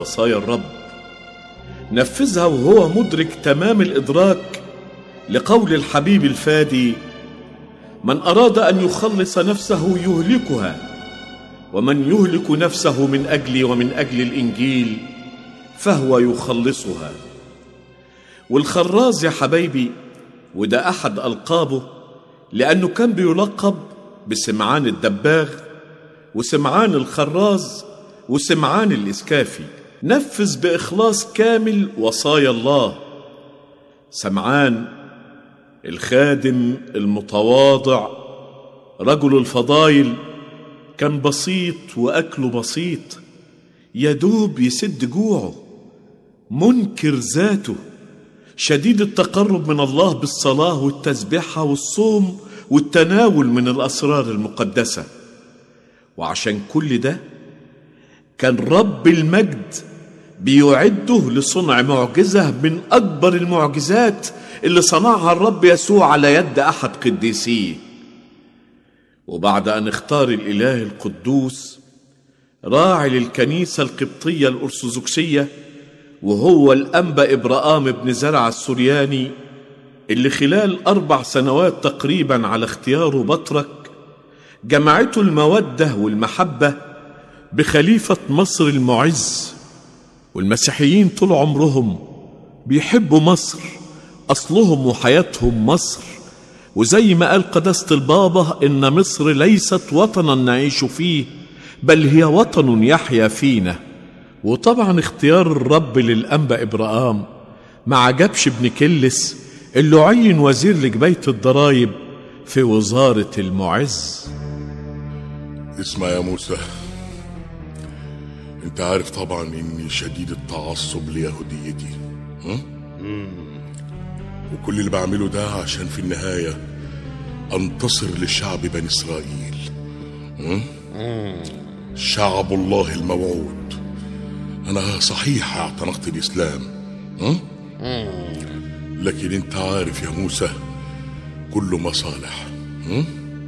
وصايا الرب نفذها وهو مدرك تمام الإدراك لقول الحبيب الفادي من أراد أن يخلص نفسه يهلكها ومن يهلك نفسه من أجلي ومن أجل الإنجيل فهو يخلصها والخراز يا حبايبي وده أحد ألقابه لأنه كان بيلقب بسمعان الدباغ وسمعان الخراز وسمعان الإسكافي نفذ بإخلاص كامل وصايا الله سمعان الخادم المتواضع رجل الفضايل كان بسيط وأكله بسيط يدوب يسد جوعه منكر ذاته شديد التقرب من الله بالصلاة والتسبيحة والصوم والتناول من الأسرار المقدسة وعشان كل ده كان رب المجد بيعده لصنع معجزة من أكبر المعجزات اللي صنعها الرب يسوع على يد أحد قديسيه وبعد أن اختار الإله القدوس راعي للكنيسة القبطية الأرثوذكسية وهو الأنبا إبراهام بن زرع السورياني اللي خلال أربع سنوات تقريبا على اختياره بطرك جمعته المودة والمحبة بخليفة مصر المعز والمسيحيين طول عمرهم بيحبوا مصر أصلهم وحياتهم مصر وزي ما قال قداسة البابا إن مصر ليست وطنا نعيش فيه بل هي وطن يحيا فينا وطبعا اختيار الرب للأنبا إبراهام ما عجبش ابن كلس اللي عين وزير لجبية الضرايب في وزارة المعز اسمع يا موسى انت عارف طبعا اني شديد التعصب ليهوديتي ها؟ وكل اللي بعمله ده عشان في النهاية انتصر لشعب بني اسرائيل ها؟ شعب الله الموعود انا صحيح اعتنقت الاسلام ها؟ لكن انت عارف يا موسى كله مصالح ها؟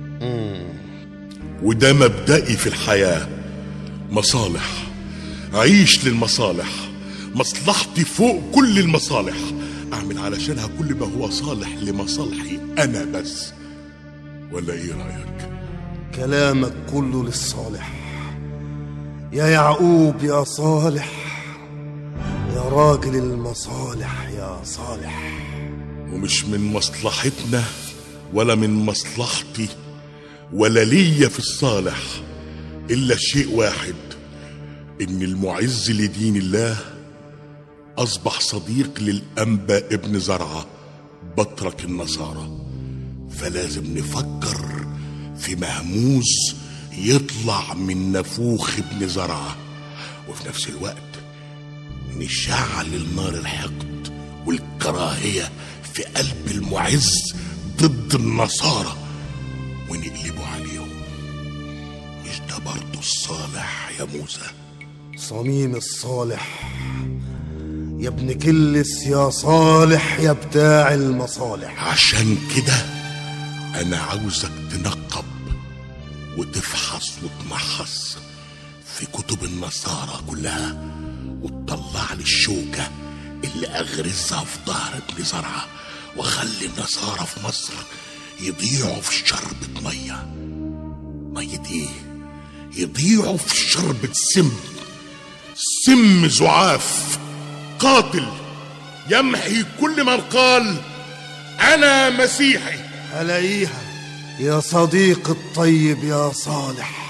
وده مبدئي في الحياة مصالح عيش للمصالح مصلحتي فوق كل المصالح أعمل علشانها كل ما هو صالح لمصالحي أنا بس ولا إيه رأيك؟ كلامك كله للصالح يا يعقوب يا صالح يا راجل المصالح يا صالح ومش من مصلحتنا ولا من مصلحتي ولا ليا في الصالح إلا شيء واحد إن المعز لدين الله أصبح صديق للأنبا ابن زرعة بطرك النصارى فلازم نفكر في مهموز يطلع من نفوخ ابن زرعة وفي نفس الوقت نشعل النار الحقد والكراهية في قلب المعز ضد النصارى ونقلبه عليهم مش ده برضه الصالح يا موسى صميم الصالح يا ابن كلس يا صالح يا بتاع المصالح عشان كده انا عاوزك تنقب وتفحص وتمحص في كتب النصارى كلها وتطلع لي الشوكة اللي أغرزها في ظهر ابن زرعة وخلي النصارى في مصر يضيعوا في شربة مية مية ايه؟ يضيعوا في شربة سم سم زعاف قاتل يمحي كل من قال أنا مسيحي ألاقيها يا صديق الطيب يا صالح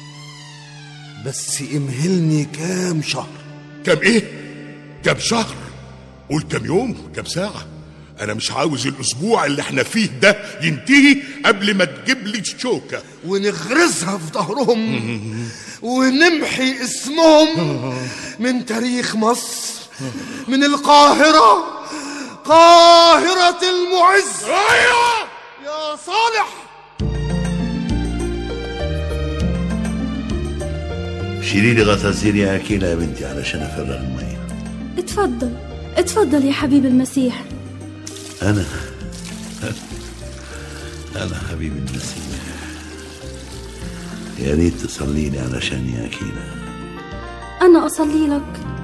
بس امهلني كام شهر كم ايه كم شهر قول كم يوم كم ساعة انا مش عاوز الاسبوع اللي احنا فيه ده ينتهي قبل ما تجيب لي الشوكة ونغرزها في ظهرهم ونمحي اسمهم من تاريخ مصر من القاهرة قاهرة المعز ايوه يا صالح شيلي لي غطاسين يا أكيلة يا بنتي علشان أفرغ المية اتفضل اتفضل يا حبيب المسيح أنا أنا حبيب المسيح يا ريت تصلي لي علشان يا أكيلة أنا أصلي لك